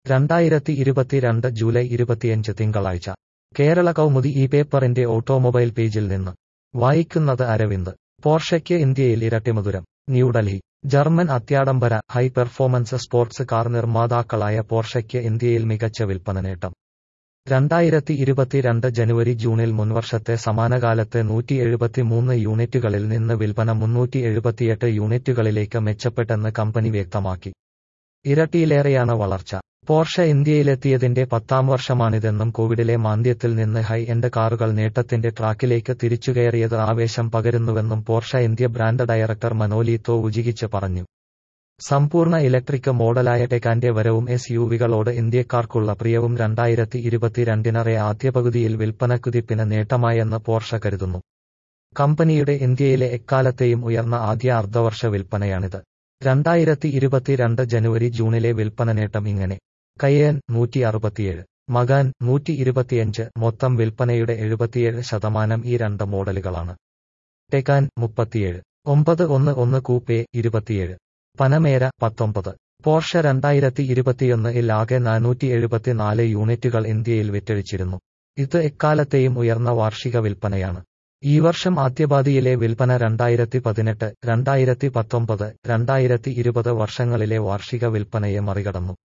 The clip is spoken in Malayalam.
രണ്ടായിരത്തി ഇരുപത്തിരണ്ട് ജൂലൈ ഇരുപത്തിയഞ്ച് തിങ്കളാഴ്ച കേരള കൗമുദി ഈ പേപ്പറിന്റെ ഓട്ടോമൊബൈൽ പേജിൽ നിന്ന് വായിക്കുന്നത് അരവിന്ദ് പോർഷയ്ക്ക് ഇന്ത്യയിൽ ഇരട്ടിമധുരം ന്യൂഡൽഹി ജർമ്മൻ അത്യാഡംബര ഹൈ പെർഫോമൻസ് സ്പോർട്സ് കാർ നിർമ്മാതാക്കളായ പോർഷയ്ക്ക് ഇന്ത്യയിൽ മികച്ച വിൽപ്പന നേട്ടം രണ്ടായിരത്തി ഇരുപത്തിരണ്ട് ജനുവരി ജൂണിൽ മുൻവർഷത്തെ സമാനകാലത്തെ നൂറ്റി എഴുപത്തിമൂന്ന് യൂണിറ്റുകളിൽ നിന്ന് വിൽപ്പന മുന്നൂറ്റി എഴുപത്തിയെട്ട് യൂണിറ്റുകളിലേക്ക് മെച്ചപ്പെട്ടെന്ന് കമ്പനി വ്യക്തമാക്കി ഇരട്ടിയിലേറെയാണ് വളർച്ച പോർഷ ഇന്ത്യയിലെത്തിയതിന്റെ പത്താം വർഷമാണിതെന്നും കോവിഡിലെ മാന്ദ്യത്തിൽ നിന്ന് ഹൈ എൻഡ് കാറുകൾ നേട്ടത്തിന്റെ ട്രാക്കിലേക്ക് തിരിച്ചുകയറിയത് ആവേശം പകരുന്നുവെന്നും Porsche India brand director Manolito Vujicic പറഞ്ഞു സമ്പൂർണ്ണ ഇലക്ട്രിക് മോഡലായ ടെക്കാന്റെ വരവും എസ് യുവികളോട് ഇന്ത്യക്കാർക്കുള്ള പ്രിയവും രണ്ടായിരത്തി ഇരുപത്തിരണ്ടിനറെ ആദ്യ പകുതിയിൽ വിൽപ്പനക്കുതിപ്പിന് നേട്ടമായെന്ന് പോർഷ കരുതുന്നു കമ്പനിയുടെ ഇന്ത്യയിലെ എക്കാലത്തെയും ഉയർന്ന ആദ്യ അർദ്ധവർഷ വിൽപ്പനയാണിത് രണ്ടായിരത്തി ഇരുപത്തിരണ്ട് ജനുവരി ജൂണിലെ വിൽപ്പന നേട്ടം ഇങ്ങനെ കയ്യൻ നൂറ്റി അറുപത്തിയേഴ് മകാൻ നൂറ്റി ഇരുപത്തിയഞ്ച് മൊത്തം വിൽപ്പനയുടെ എഴുപത്തിയേഴ് ശതമാനം ഈ രണ്ട് മോഡലുകളാണ് ടെക്കാൻ മുപ്പത്തിയേഴ് ഒമ്പത് ഒന്ന് ഒന്ന് കൂപ്പേ ഇരുപത്തിയേഴ് പനമേര പത്തൊമ്പത് പോർഷ രണ്ടായിരത്തി ഇരുപത്തിയൊന്നിൽ ആകെ നാനൂറ്റി എഴുപത്തിനാല് യൂണിറ്റുകൾ ഇന്ത്യയിൽ വിറ്റഴിച്ചിരുന്നു ഇത് എക്കാലത്തെയും ഉയർന്ന വാർഷിക വിൽപ്പനയാണ് ഈ വർഷം ആദ്യപാതിയിലെ വിൽപ്പന രണ്ടായിരത്തി പതിനെട്ട് രണ്ടായിരത്തി പത്തൊമ്പത് രണ്ടായിരത്തി ഇരുപത് വർഷങ്ങളിലെ വാർഷിക വിൽപ്പനയെ മറികടന്നു